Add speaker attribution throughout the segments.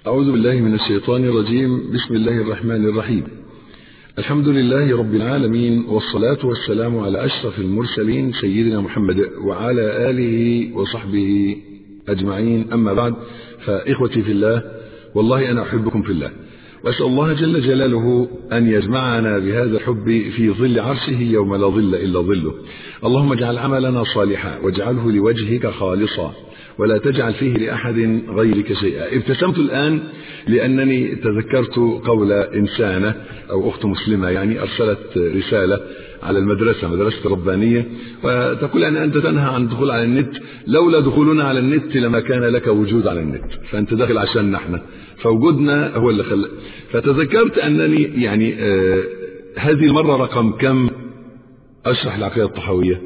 Speaker 1: أعوذ بالله من الشيطان الرجيم بسم الله الرحمن الرحيم الحمد لله رب العالمين والصلاة والسلام على أشرف المرسلين سيدنا محمد وعلى آله وصحبه أجمعين أما بعد فإخوتي في الله والله أنا أحبكم في الله وأسأل الله جل جلاله أن يجمعنا بهذا الحب في ظل عرشه يوم لا ظل إلا ظله اللهم اجعل عملنا صالحا واجعله لوجهك خالصا ولا تجعل فيه لأحد غيرك شيئا ابتسمت الآن لأنني تذكرت قول إنسانة أو أخت مسلمة يعني أرسلت رسالة على المدرسة مدرسة ربانية وتقول أن أنت تنهى عن الدخول على النت لولا دخولنا على النت لما كان لك وجود على النت فأنت داخل عشان نحن فوجودنا هو اللي خلق فتذكرت أنني يعني آه هذه المرة رقم كم أشرح العقيدة الطحاوية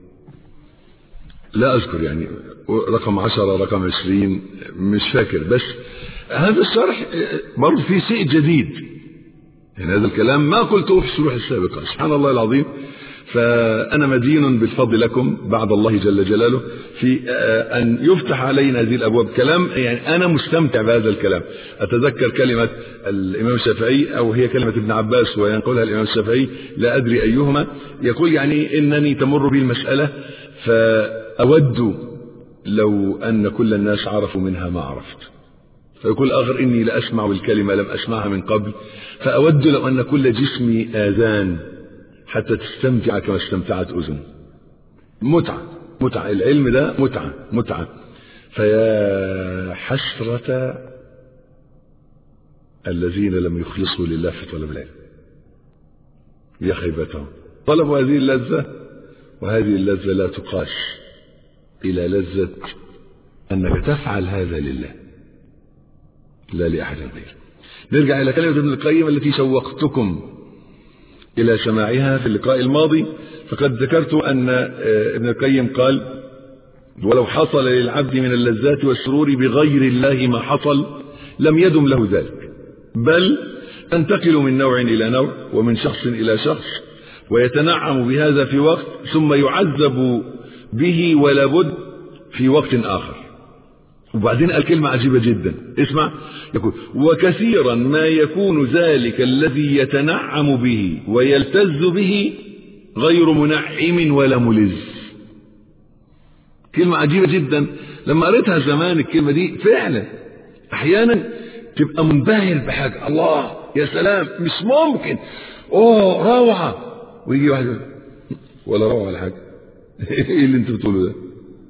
Speaker 1: لا أذكر يعني رقم عشرة رقم عشرين مش فاكر بس هذا الشرح برضه في شيء جديد يعني هذا الكلام ما قلته في الشروح السابقة سبحان الله العظيم فأنا مدين بالفضل لكم بعد الله جل جلاله في أن يفتح علينا هذه الأبواب كلام يعني أنا مستمتع بهذا الكلام أتذكر كلمة الإمام الشافعي أو هي كلمة ابن عباس وينقلها الإمام الشافعي لا أدري أيهما يقول يعني إنني تمر بي المسألة فأود لو أن كل الناس عرفوا منها ما عرفت فيقول آخر إني لأسمع الكلمة لم أسمعها من قبل فأود لو أن كل جسمي آذان حتى تستمتع كما استمتعت أذن متعة متعة العلم ده متعة متعة فيا حسرة الذين لم يخلصوا لله في طلب العلم يا خيبتهم طلبوا هذه اللذة وهذه اللذة لا تقاس إلى لذة أنك تفعل هذا لله لا لأحد غيره نرجع إلى كلمة ابن القيم التي شوقتكم إلى سماعها في اللقاء الماضي فقد ذكرت أن ابن القيم قال ولو حصل للعبد من اللذات والسرور بغير الله ما حصل لم يدم له ذلك بل تنتقل من نوع إلى نوع ومن شخص إلى شخص ويتنعم بهذا في وقت ثم يعذب به ولا بد في وقت آخر وبعدين قال كلمة عجيبة جدا اسمع يقول وكثيرا ما يكون ذلك الذي يتنعم به ويلتز به غير منعم ولا ملز كلمة عجيبة جدا لما قريتها زمان الكلمة دي فعلا احيانا تبقى منبهر بحاجة الله يا سلام مش ممكن اوه روعة ويجي واحد ولا روعة ولا حاجة ايه اللي انت بتقوله ده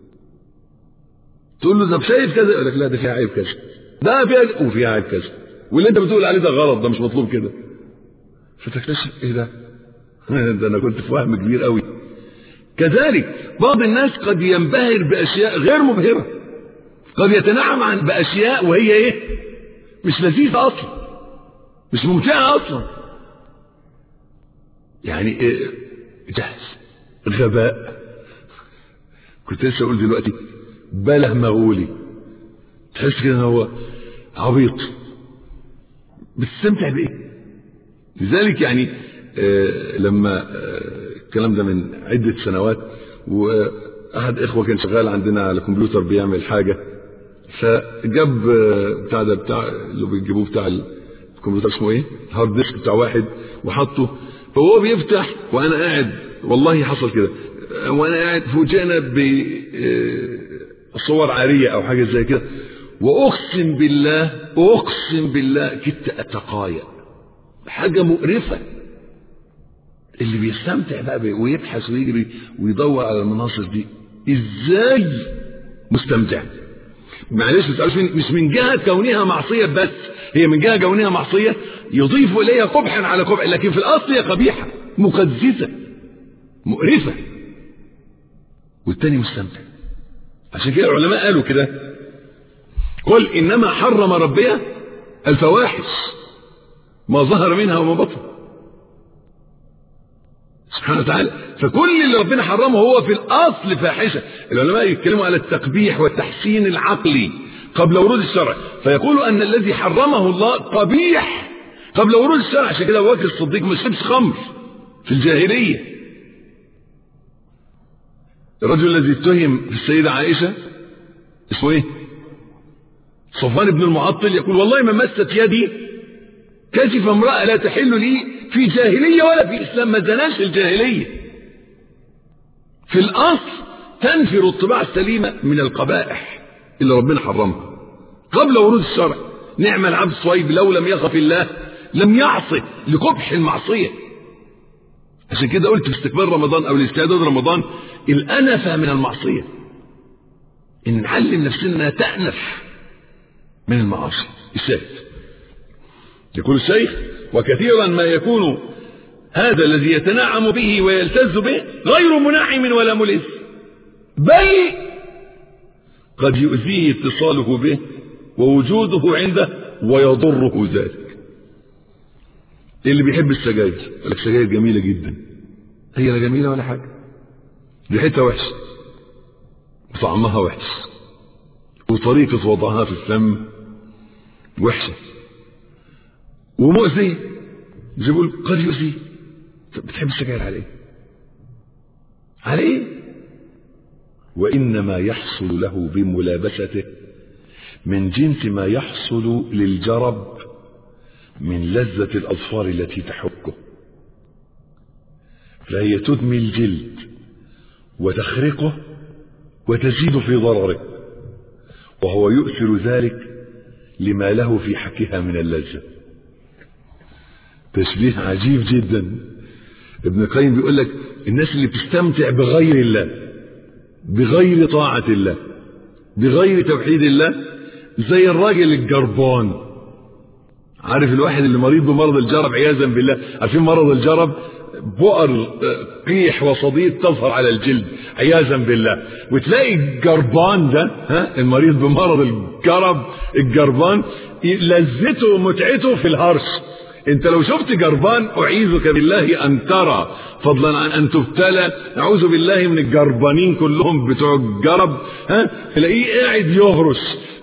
Speaker 1: تقول له طب شايف كذا يقول لك لا ده فيها عيب كذا ده فيها وفيها عيب كذا واللي انت بتقول عليه ده غلط ده مش مطلوب كده فتكتشف ايه ده ده انا كنت في وهم كبير قوي كذلك بعض الناس قد ينبهر باشياء غير مبهره قد يتنعم عن باشياء وهي ايه مش لذيذه اصلا مش ممتعه اصلا يعني إيه جهز غباء كنت لسه اقول دلوقتي بله مغولي تحس كده ان هو عبيط بتستمتع بايه لذلك يعني آه لما آه الكلام ده من عدة سنوات وأحد إخوة كان شغال عندنا على كمبيوتر بيعمل حاجة فجاب آه بتاع ده بتاع اللي بيجيبوه بتاع الكمبيوتر اسمه ايه؟ هارد ديسك بتاع واحد وحطه فهو بيفتح وأنا قاعد والله حصل كده وأنا قاعد فوجئنا ب صور عارية أو حاجة زي كده وأقسم بالله أقسم بالله كنت أتقايا حاجة مقرفة اللي بيستمتع بقى ويبحث ويجري ويدور على المناصر دي ازاي مستمتع معلش مش من جهة كونها معصية بس هي من جهة كونها معصية يضيف إليها قبحا على قبح لكن في الأصل هي قبيحة مقززة مقرفة والتاني مستمتع عشان كده العلماء قالوا كده قل إنما حرم ربي الفواحش ما ظهر منها وما بطن سبحانه وتعالى فكل اللي ربنا حرمه هو في الأصل فاحشة العلماء يتكلموا على التقبيح والتحسين العقلي قبل ورود الشرع فيقولوا أن الذي حرمه الله قبيح قبل ورود الشرع عشان كده أبو بكر الصديق ما شربش خمر في الجاهلية الرجل الذي اتهم في السيدة عائشة اسمه ايه صفوان بن المعطل يقول والله ما مست يدي كشف امرأة لا تحل لي في جاهلية ولا في إسلام ما زناش الجاهلية في الأصل تنفر الطباع السليمة من القبائح اللي ربنا حرمها قبل ورود الشرع نعم العبد صويب لو لم يخف الله لم يعصي لقبح المعصية عشان كده قلت في استقبال رمضان أو الاستعداد رمضان الأنفة من المعصية إن نعلم نفسنا تأنف من المعاصي الشاهد يقول الشيخ وكثيرا ما يكون هذا الذي يتنعم به ويلتز به غير منعم ولا ملز بل قد يؤذيه اتصاله به ووجوده عنده ويضره ذلك اللي بيحب السجاير يقول لك سجاير جميله جدا هي لا جميله ولا حاجه ريحتها وحشه وطعمها وحش وطريقه وضعها في الفم وحشه ومؤذيه يقول قد يؤذيه بتحب السجاير على ايه؟ على ايه؟ وانما يحصل له بملابسته من جنس ما يحصل للجرب من لذة الأظفار التي تحكه فهي تدمي الجلد وتخرقه وتزيد في ضرره وهو يؤثر ذلك لما له في حكها من اللذة تشبيه عجيب جدا ابن القيم بيقول لك الناس اللي بتستمتع بغير الله بغير طاعة الله بغير توحيد الله زي الراجل الجربان عارف الواحد اللي مريض بمرض الجرب عياذا بالله عارفين مرض الجرب بؤر قيح وصديد تظهر على الجلد عياذا بالله وتلاقي الجربان ده ها المريض بمرض الجرب الجربان لذته ومتعته في الهرش انت لو شفت جربان اعيذك بالله ان ترى فضلا عن ان تبتلى اعوذ بالله من الجربانين كلهم بتوع الجرب ها تلاقيه قاعد يهرش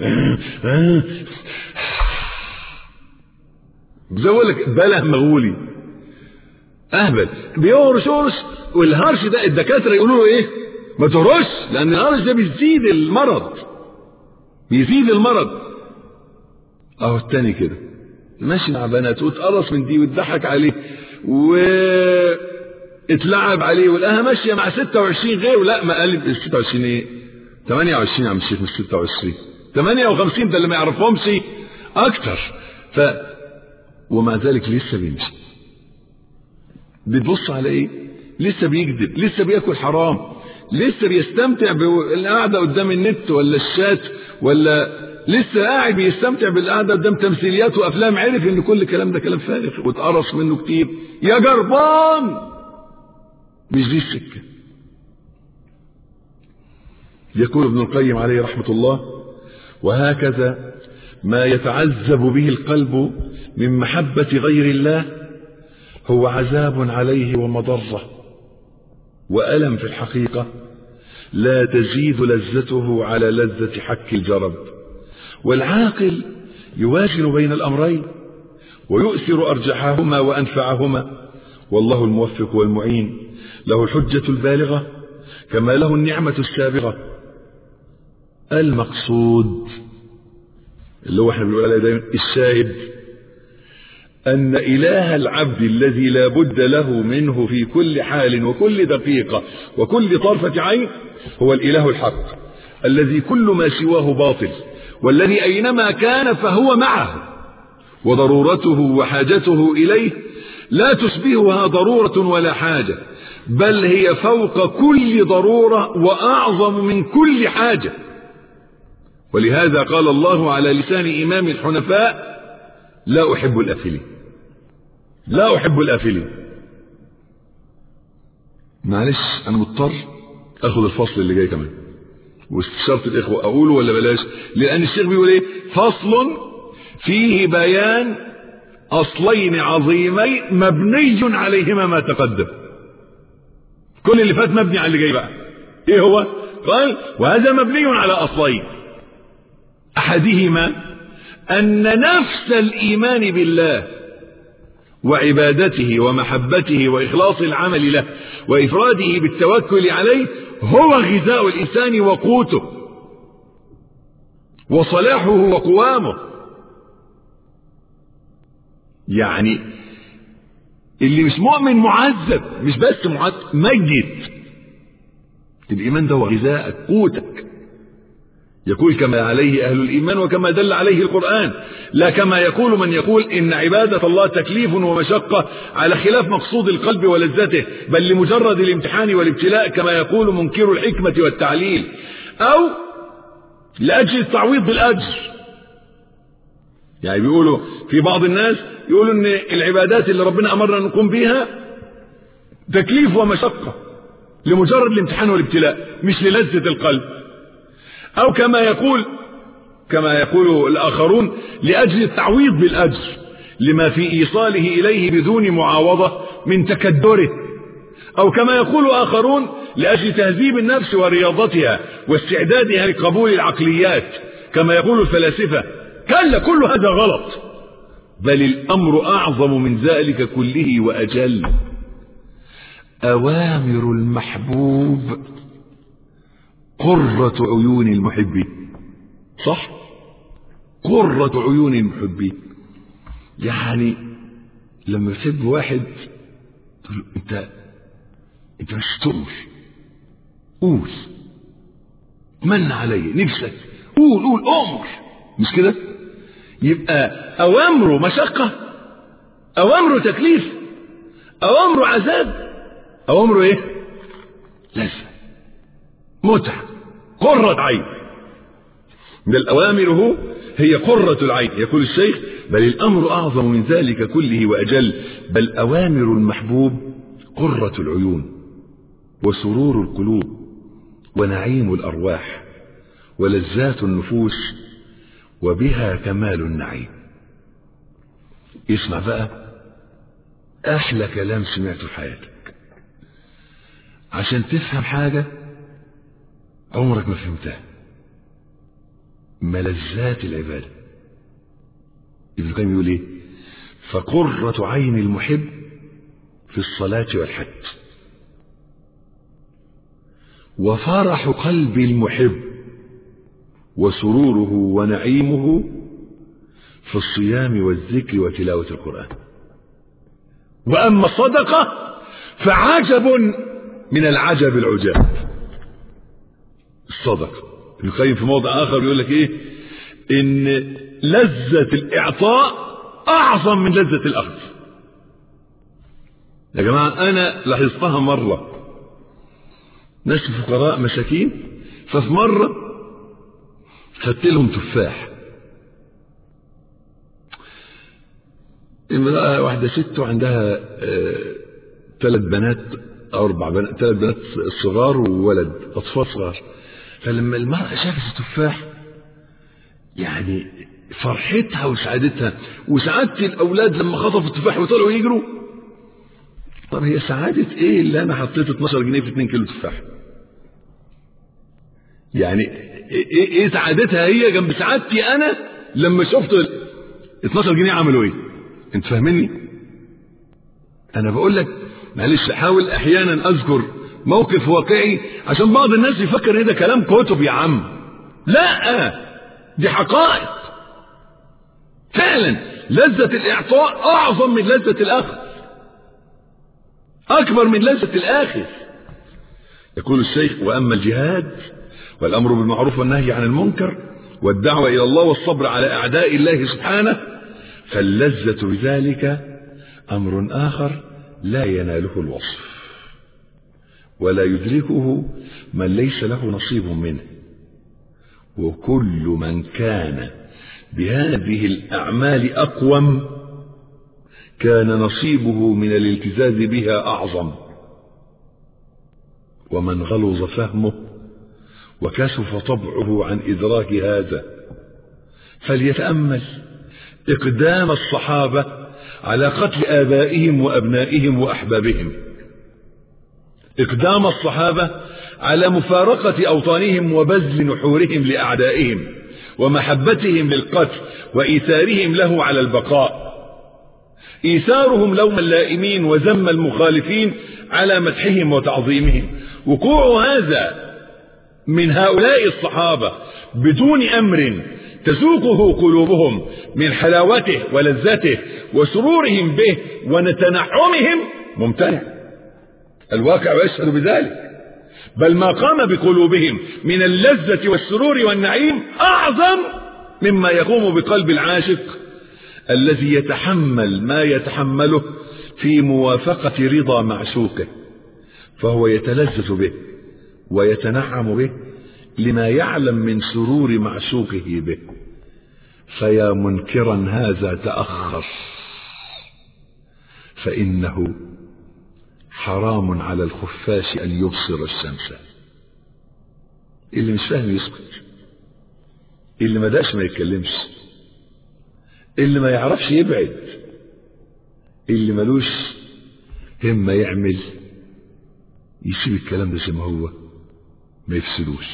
Speaker 1: زي اقول لك بله مغولي اهبل بيهرش هرش والهرش ده الدكاتره يقولوا له ايه ما تهرش لان الهرش ده بيزيد المرض بيزيد المرض اهو التاني كده ماشي مع بنات واتقرص من دي واتضحك عليه و اتلعب عليه ولقاها ماشيه مع 26 غيره لا ما قال ال 26 ايه 28 يا عم الشيخ مش 26 58 ده اللي ما يعرفهمش اكتر ف ومع ذلك لسه بيمشي بتبص على ايه لسه بيكذب لسه بياكل حرام لسه بيستمتع بالقعده قدام النت ولا الشات ولا لسه قاعد بيستمتع بالقعده قدام تمثيليات وافلام عرف ان كل الكلام ده كلام فارغ واتقرص منه كتير يا جربان مش دي السكه يقول ابن القيم عليه رحمه الله وهكذا ما يتعذب به القلب من محبه غير الله هو عذاب عليه ومضره والم في الحقيقه لا تزيد لذته على لذه حك الجرب والعاقل يوازن بين الامرين ويؤثر ارجحهما وانفعهما والله الموفق والمعين له الحجه البالغه كما له النعمه السابغه المقصود اللي هو احنا بنقول عليه دايما الشاهد أن إله العبد الذي لا بد له منه في كل حال وكل دقيقة وكل طرفة عين هو الإله الحق الذي كل ما سواه باطل والذي أينما كان فهو معه وضرورته وحاجته إليه لا تشبهها ضرورة ولا حاجة بل هي فوق كل ضرورة وأعظم من كل حاجة ولهذا قال الله على لسان إمام الحنفاء لا أحب الآفلين لا أحب الآفلين معلش أنا مضطر أخذ الفصل اللي جاي كمان واستشرت الإخوة أقوله ولا بلاش لأن الشيخ بيقول إيه فصل فيه بيان أصلين عظيمين مبني عليهما ما تقدم كل اللي فات مبني على اللي جاي بقى إيه هو قال وهذا مبني على أصلين أحدهما أن نفس الإيمان بالله وعبادته ومحبته وإخلاص العمل له وإفراده بالتوكل عليه هو غذاء الإنسان وقوته وصلاحه وقوامه يعني اللي مش مؤمن معذب مش بس معذب ميت الإيمان ده هو غذائك قوتك يقول كما عليه أهل الإيمان وكما دل عليه القرآن لا كما يقول من يقول إن عبادة الله تكليف ومشقة على خلاف مقصود القلب ولذته بل لمجرد الامتحان والابتلاء كما يقول منكر الحكمة والتعليل أو لأجل التعويض بالأجر يعني بيقولوا في بعض الناس يقولوا ان العبادات اللي ربنا امرنا نقوم بيها تكليف ومشقة لمجرد الامتحان والابتلاء مش للذة القلب او كما يقول كما يقول الاخرون لاجل التعويض بالاجر لما في ايصاله اليه بدون معاوضة من تكدره او كما يقول اخرون لاجل تهذيب النفس ورياضتها واستعدادها لقبول العقليات كما يقول الفلاسفة كلا كل هذا غلط بل الامر اعظم من ذلك كله واجل اوامر المحبوب قرة عيون المحبين صح قرة عيون المحبين يعني لما تحب واحد تقول له انت انت مش تؤمر قول من علي نفسك قول قول امر مش كده يبقى اوامره مشقة اوامره تكليف اوامره عذاب اوامره ايه لذة متعة قرة عين من الأوامر هو هي قرة العين يقول الشيخ بل الأمر أعظم من ذلك كله وأجل بل أوامر المحبوب قرة العيون وسرور القلوب ونعيم الأرواح ولذات النفوس وبها كمال النعيم اسمع بقى أحلى كلام سمعته في حياتك عشان تفهم حاجة عمرك ما فهمتها ملذات العبادة ابن القيم يقول ايه فقرة عين المحب في الصلاة والحج وفرح قلب المحب وسروره ونعيمه في الصيام والذكر وتلاوة القرآن وأما الصدقة فعجب من العجب العجاب الصدقة ابن القيم في موضع آخر يقول لك إيه إن لذة الإعطاء أعظم من لذة الأخذ يا جماعة أنا لاحظتها مرة ناس فقراء مساكين ففي مرة خدت لهم تفاح امرأة واحدة ست وعندها ثلاث آه بنات أو أربع بنات ثلاث بنات صغار وولد أطفال صغار فلما المرأة شافت التفاح يعني فرحتها وسعادتها وسعادة الأولاد لما خطفوا التفاح وطلعوا يجروا طب هي سعادة إيه اللي أنا حطيت 12 جنيه في 2 كيلو تفاح يعني إيه, إيه سعادتها هي جنب سعادتي أنا لما شفت 12 جنيه عملوا إيه أنت فاهمني أنا بقول لك معلش حاول أحيانا أذكر موقف واقعي عشان بعض الناس يفكر ان ده كلام كتب يا عم لا دي حقائق فعلا لذة الإعطاء أعظم من لذة الأخذ أكبر من لذة الآخر يقول الشيخ وأما الجهاد والأمر بالمعروف والنهي عن المنكر والدعوة إلى الله والصبر على أعداء الله سبحانه فاللذة بذلك أمر آخر لا يناله الوصف ولا يدركه من ليس له نصيب منه وكل من كان بهذه الأعمال أقوم كان نصيبه من الالتزاز بها أعظم ومن غلظ فهمه وكسف طبعه عن إدراك هذا فليتأمل إقدام الصحابة على قتل آبائهم وأبنائهم وأحبابهم إقدام الصحابة على مفارقة أوطانهم وبذل نحورهم لأعدائهم ومحبتهم للقتل وإيثارهم له على البقاء إيثارهم لوم اللائمين وذم المخالفين على مدحهم وتعظيمهم وقوع هذا من هؤلاء الصحابة بدون أمر تذوقه قلوبهم من حلاوته ولذته وسرورهم به ونتنعمهم ممتنع الواقع يشهد بذلك بل ما قام بقلوبهم من اللذة والسرور والنعيم أعظم مما يقوم بقلب العاشق الذي يتحمل ما يتحمله في موافقة رضا معشوقه فهو يتلذذ به ويتنعم به لما يعلم من سرور معشوقه به فيا منكرا هذا تأخر فإنه حرام على الخفاش أن يبصر الشمس اللي مش فاهم يسكت اللي ما داش ما يتكلمش اللي ما يعرفش يبعد اللي ملوش همة يعمل يسيب الكلام ده زي ما هو ما يفسدوش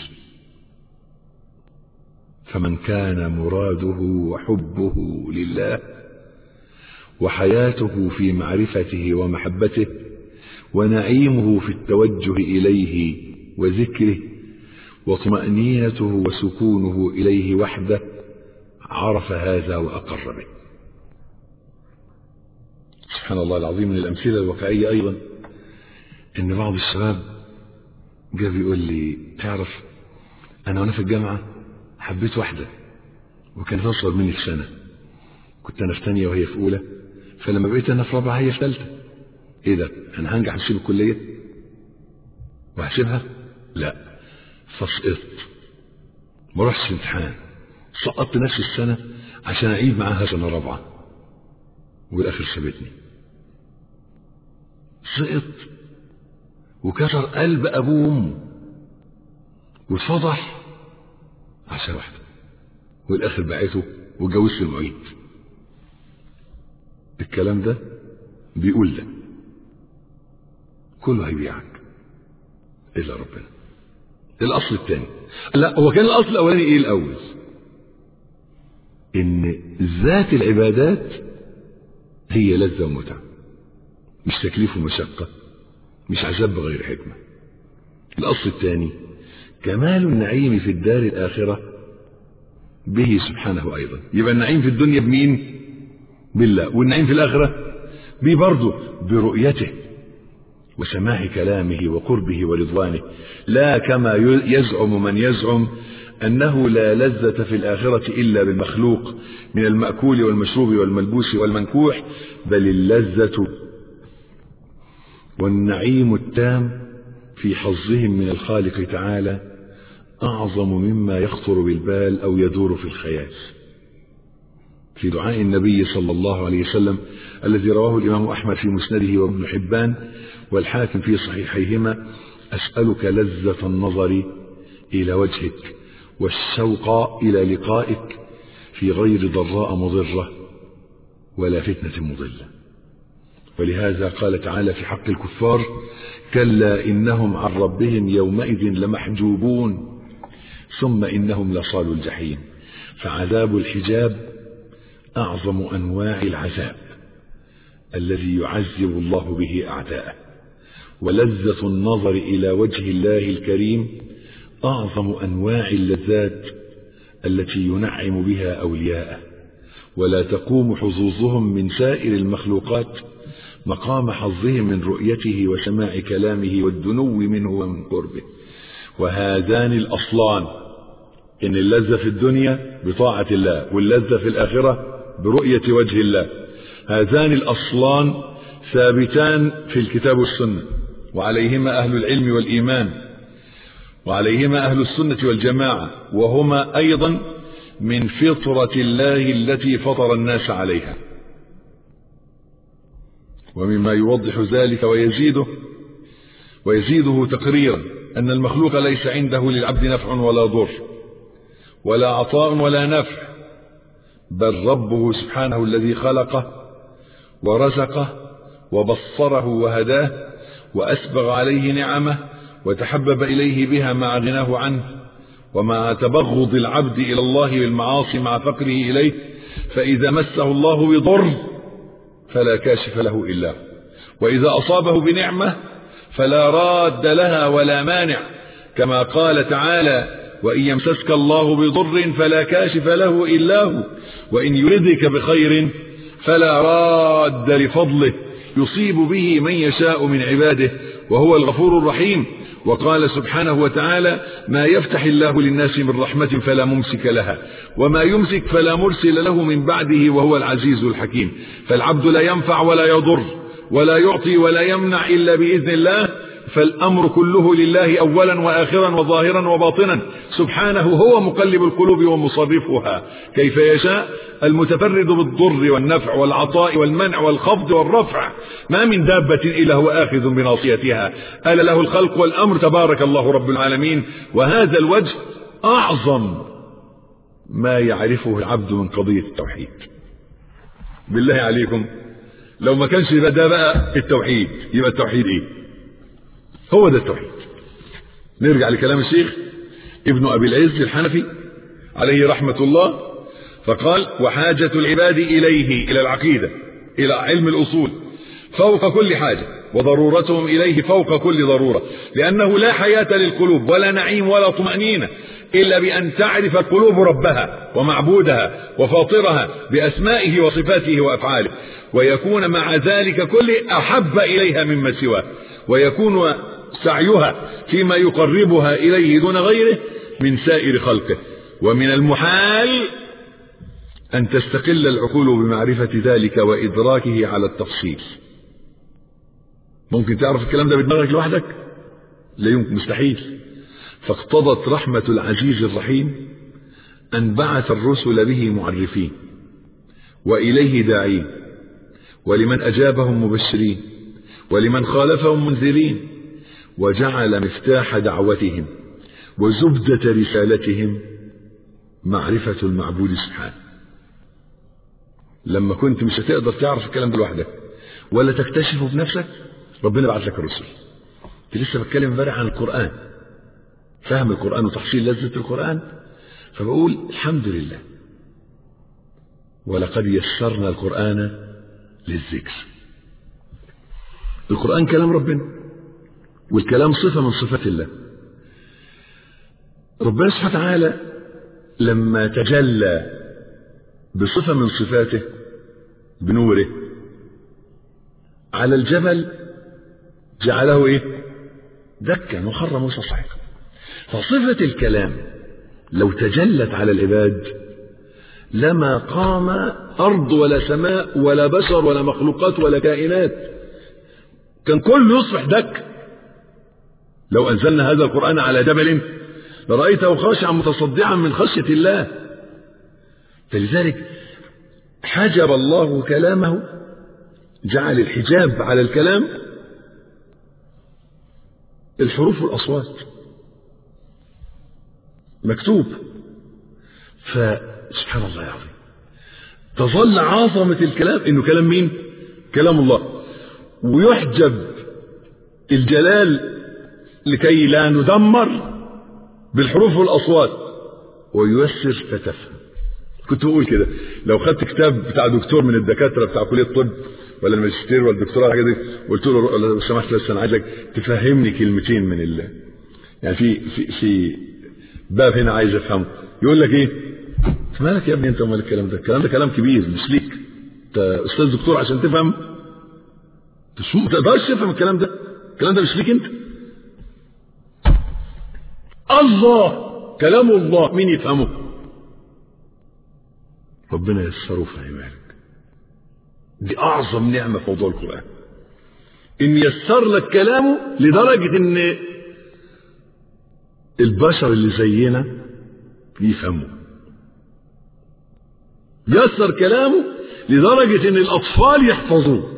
Speaker 1: فمن كان مراده وحبه لله وحياته في معرفته ومحبته ونعيمه في التوجه إليه وذكره وطمأنينته وسكونه إليه وحده عرف هذا وأقر به سبحان الله العظيم من الأمثلة الواقعية أيضا إن بعض الشباب جاء بيقول لي تعرف أنا وأنا في الجامعة حبيت واحدة وكانت أصغر مني في سنة كنت أنا في ثانية وهي في أولى فلما بقيت أنا في رابعة هي في ثالثة إيه ده أنا هنجح أسيب الكلية وهسيبها لا فسقطت ما رحتش الامتحان سقطت نفس السنة عشان أعيد معاها سنة رابعة والآخر سابتني سقط وكسر قلب أبوه وأمه واتفضح عشان واحدة والآخر بعته واتجوزت المعيد الكلام ده بيقول ده كله هيبيعك إلا ربنا الأصل الثاني لا هو كان الأصل الأولاني إيه الأول إن ذات العبادات هي لذة ومتعة مش تكليف ومشقة مش عذاب بغير حكمة الأصل الثاني كمال النعيم في الدار الآخرة به سبحانه أيضا يبقى النعيم في الدنيا بمين بالله والنعيم في الآخرة به برضه برؤيته وسماع كلامه وقربه ورضوانه لا كما يزعم من يزعم أنه لا لذة في الآخرة إلا بالمخلوق من المأكول والمشروب والملبوس والمنكوح بل اللذة والنعيم التام في حظهم من الخالق تعالى أعظم مما يخطر بالبال أو يدور في الخيال في دعاء النبي صلى الله عليه وسلم الذي رواه الإمام أحمد في مسنده وابن حبان والحاكم في صحيحيهما أسألك لذة النظر إلى وجهك والشوق إلى لقائك في غير ضراء مضرة ولا فتنة مضلة ولهذا قال تعالى في حق الكفار كلا إنهم عن ربهم يومئذ لمحجوبون ثم إنهم لصال الجحيم فعذاب الحجاب أعظم أنواع العذاب الذي يعذب الله به أعداءه ولذة النظر إلى وجه الله الكريم أعظم أنواع اللذات التي ينعم بها أولياءه ولا تقوم حظوظهم من سائر المخلوقات مقام حظهم من رؤيته وسماع كلامه والدنو منه ومن قربه وهذان الأصلان إن اللذة في الدنيا بطاعة الله واللذة في الآخرة برؤية وجه الله هذان الأصلان ثابتان في الكتاب والسنة وعليهما أهل العلم والإيمان وعليهما أهل السنة والجماعة وهما أيضا من فطرة الله التي فطر الناس عليها ومما يوضح ذلك ويزيده ويزيده تقريرا أن المخلوق ليس عنده للعبد نفع ولا ضر ولا عطاء ولا نفع بل ربه سبحانه الذي خلقه ورزقه وبصره وهداه وأسبغ عليه نعمه وتحبب إليه بها مع غناه عنه ومع تبغض العبد إلى الله بالمعاصي مع فقره إليه فإذا مسه الله بضر فلا كاشف له إلا هو وإذا أصابه بنعمة فلا راد لها ولا مانع كما قال تعالى وإن يمسسك الله بضر فلا كاشف له إلا هو وإن يردك بخير فلا راد لفضله يصيب به من يشاء من عباده وهو الغفور الرحيم وقال سبحانه وتعالى ما يفتح الله للناس من رحمة فلا ممسك لها وما يمسك فلا مرسل له من بعده وهو العزيز الحكيم فالعبد لا ينفع ولا يضر ولا يعطي ولا يمنع إلا بإذن الله فالأمر كله لله أولا وآخرا وظاهرا وباطنا سبحانه هو مقلب القلوب ومصرفها كيف يشاء المتفرد بالضر والنفع والعطاء والمنع والخفض والرفع ما من دابة إلا هو آخذ بناصيتها ألا له الخلق والأمر تبارك الله رب العالمين وهذا الوجه أعظم ما يعرفه العبد من قضية التوحيد بالله عليكم لو ما كانش يبقى ده بقى التوحيد يبقى التوحيد ايه هو ده التوحيد نرجع لكلام الشيخ ابن ابي العز الحنفي عليه رحمه الله فقال وحاجه العباد اليه الى العقيده الى علم الاصول فوق كل حاجه وضرورتهم اليه فوق كل ضروره لانه لا حياه للقلوب ولا نعيم ولا طمانينه الا بان تعرف القلوب ربها ومعبودها وفاطرها باسمائه وصفاته وافعاله ويكون مع ذلك كله احب اليها مما سواه ويكون سعيها فيما يقربها اليه دون غيره من سائر خلقه ومن المحال ان تستقل العقول بمعرفه ذلك وادراكه على التفصيل ممكن تعرف الكلام ده بدماغك لوحدك لا يمكن مستحيل فاقتضت رحمه العزيز الرحيم ان بعث الرسل به معرفين واليه داعين ولمن اجابهم مبشرين ولمن خالفهم منذرين وجعل مفتاح دعوتهم وزبدة رسالتهم معرفة المعبود سبحانه لما كنت مش هتقدر تعرف الكلام ده لوحدك ولا تكتشفه بنفسك ربنا بعت لك الرسل كنت لسه بتكلم امبارح عن القرآن فهم القرآن وتحصيل لذة القرآن فبقول الحمد لله ولقد يسرنا القرآن للذكر القرآن كلام ربنا والكلام صفة من صفات الله ربنا سبحانه وتعالى لما تجلى بصفة من صفاته بنوره على الجبل جعله ايه دكا وخر موسى صعقا فصفة الكلام لو تجلت على العباد لما قام أرض ولا سماء ولا بشر ولا مخلوقات ولا كائنات كان كله يصبح دك لو أنزلنا هذا القرآن على جبل لرأيته خاشعا متصدعا من خشية الله فلذلك حجب الله كلامه جعل الحجاب على الكلام الحروف والأصوات مكتوب فسبحان الله العظيم تظل عظمة الكلام انه كلام مين كلام الله ويحجب الجلال لكي لا ندمر بالحروف والأصوات وييسر فتفهم كنت بقول كده لو خدت كتاب بتاع دكتور من الدكاتره بتاع كليه الطب ولا الماجستير ولا الدكتوراه الحاجه دي قلت له لو سمحت بس انا عايزك تفهمني كلمتين من الله يعني في في في باب هنا عايز افهمه يقول لك ايه مالك يا ابني انت ومال الكلام ده الكلام ده كلام كبير مش ليك انت استاذ دكتور عشان تفهم ما تقدرش تفهم الكلام ده الكلام ده مش ليك انت الله كلام الله مين يفهمه ربنا يسره فهمها لك دي اعظم نعمه في موضوع القران ان يسر لك كلامه لدرجه ان البشر اللي زينا يفهموا يسر كلامه لدرجه ان الاطفال يحفظوه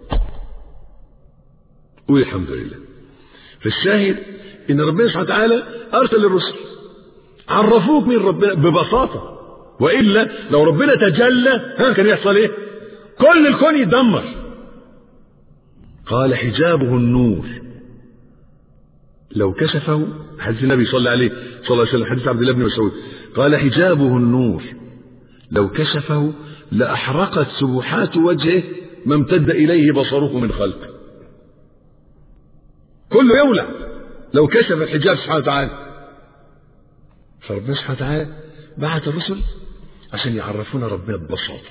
Speaker 1: قول الحمد لله فالشاهد ان ربنا سبحانه وتعالى ارسل الرسل عرفوك من ربنا ببساطه والا لو ربنا تجلى ها كان يحصل ايه كل الكون يتدمر قال حجابه النور لو كشفه حديث النبي صلى الله عليه صلى الله عليه وسلم حديث عبد الله بن مسعود قال حجابه النور لو كشفه لأحرقت سبحات وجهه ما امتد إليه بصره من خلقه كله يولع لو كشف الحجاب سبحانه وتعالى فربنا سبحانه وتعالى بعث الرسل عشان يعرفونا ربنا ببساطة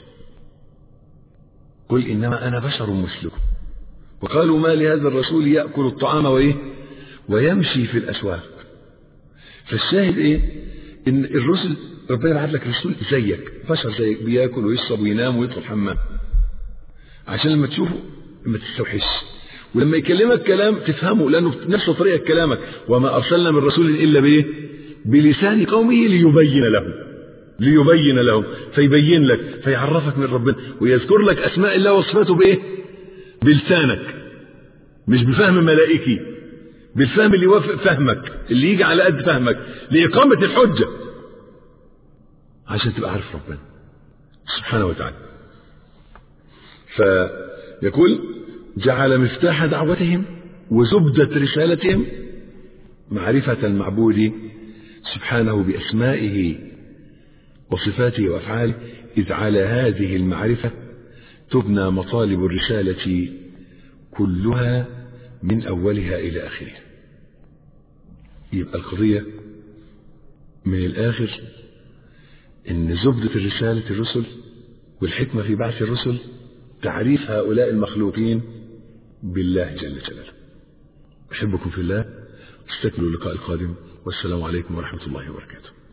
Speaker 1: قل إنما أنا بشر مثلكم وقالوا ما لهذا الرسول يأكل الطعام وإيه ويمشي في الأسواق فالشاهد إيه إن الرسل ربنا بعت لك رسول زيك بشر زيك بياكل ويشرب وينام ويدخل الحمام عشان لما تشوفه ما تستوحش ولما يكلمك كلام تفهمه لانه نفس طريقه كلامك وما ارسلنا من رسول الا بايه؟ بلسان قومه ليبين لهم ليبين لهم فيبين لك فيعرفك من ربنا ويذكر لك اسماء الله وصفاته بايه؟ بلسانك مش بفهم ملائكي بالفهم اللي يوافق فهمك اللي يجي على قد فهمك لإقامة الحجة عشان تبقى عارف ربنا سبحانه وتعالى فيقول جعل مفتاح دعوتهم وزبدة رسالتهم معرفة المعبود سبحانه بأسمائه وصفاته وأفعاله إذ على هذه المعرفة تبنى مطالب الرسالة كلها من أولها إلى آخرها يبقى القضية من الآخر إن زبدة الرسالة الرسل والحكمة في بعث الرسل تعريف هؤلاء المخلوقين بالله جل جلاله أحبكم في الله استكملوا اللقاء القادم والسلام عليكم ورحمة الله وبركاته